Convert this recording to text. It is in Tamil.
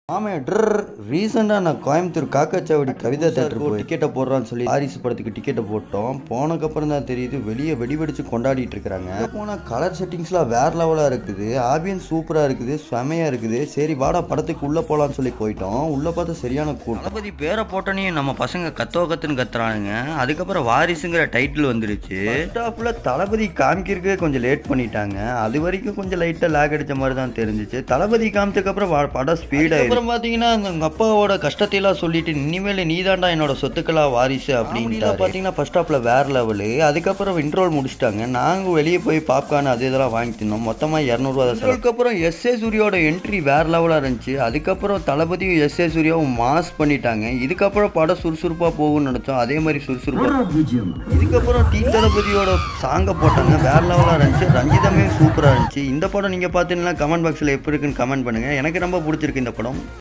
ஆமே ட்ர் ரீசெண்டாக நான் கோயம்புத்தூர் காக்காச்சாவடி கவிதா தேட்டருக்கு போய் டிக்கெட்டை போடுறான்னு சொல்லி வாரிசு படத்துக்கு டிக்கெட்டை போட்டோம் போனக்கப்புறம் தான் தெரியுது வெளியே வெடி வெடிச்சு கொண்டாடிட்டு இருக்கிறாங்க போனால் கலர் செட்டிங்ஸ்லாம் வேற லெவலாக இருக்குது ஆம்பியன்ஸ் சூப்பராக இருக்குது செமையாக இருக்குது சரி வாடா படத்துக்கு உள்ளே போகலான்னு சொல்லி போயிட்டோம் உள்ளே பார்த்தா சரியான கூட்டம் தளபதி பேரை போட்டோன்னே நம்ம பசங்க கத்தோ கத்துன்னு கத்துறானுங்க அதுக்கப்புறம் வாரிசுங்கிற டைட்டில் வந்துருச்சு ஸ்டாஃபில் தளபதி காமிக்கிறதுக்கு கொஞ்சம் லேட் பண்ணிட்டாங்க அது வரைக்கும் கொஞ்சம் லைட்டாக லேக் அடிச்ச மாதிரி தான் தெரிஞ்சிச்சு தளபதி காமிச்சதுக்கப்புறம் வா- படம் ஸ்பீடாக அப்புறம் பார்த்தீங்கன்னா உங்க அப்பாவோட கஷ்டத்தையெல்லாம் சொல்லிட்டு இனிமேல் நீதாண்டா என்னோட சொத்துக்களா வாரிசு அப்படின்னு பார்த்தீங்கன்னா ஃபர்ஸ்ட் ஸ்டாப்ல வேற லெவலு அதுக்கப்புறம் இன்ட்ரோல் முடிச்சிட்டாங்க நாங்கள் வெளியே போய் பாப்கார்ன் அது இதெல்லாம் வாங்கி தின்னோம் மொத்தமாக இரநூறுவா தான் அதுக்கப்புறம் எஸ் ஏ சூரியோட என்ட்ரி வேற லெவலாக இருந்துச்சு அதுக்கப்புறம் தளபதியும் எஸ் ஏ சூர்யாவும் மாஸ் பண்ணிட்டாங்க இதுக்கப்புறம் படம் சுறுசுறுப்பாக போகும்னு நினச்சோம் அதே மாதிரி சுறுசுறுப்பாக இதுக்கப்புறம் டி தளபதியோட சாங்கை போட்டாங்க வேற லெவலாக இருந்துச்சு ரஞ்சிதமே சூப்பராக இருந்துச்சு இந்த படம் நீங்கள் பார்த்தீங்கன்னா கமெண்ட் பாக்ஸில் எப்படி இருக்குன்னு கமெண்ட் பண்ணுங்கள் எனக்கு ரொம்ப பிடிச்சிருக்கு இந்த படம்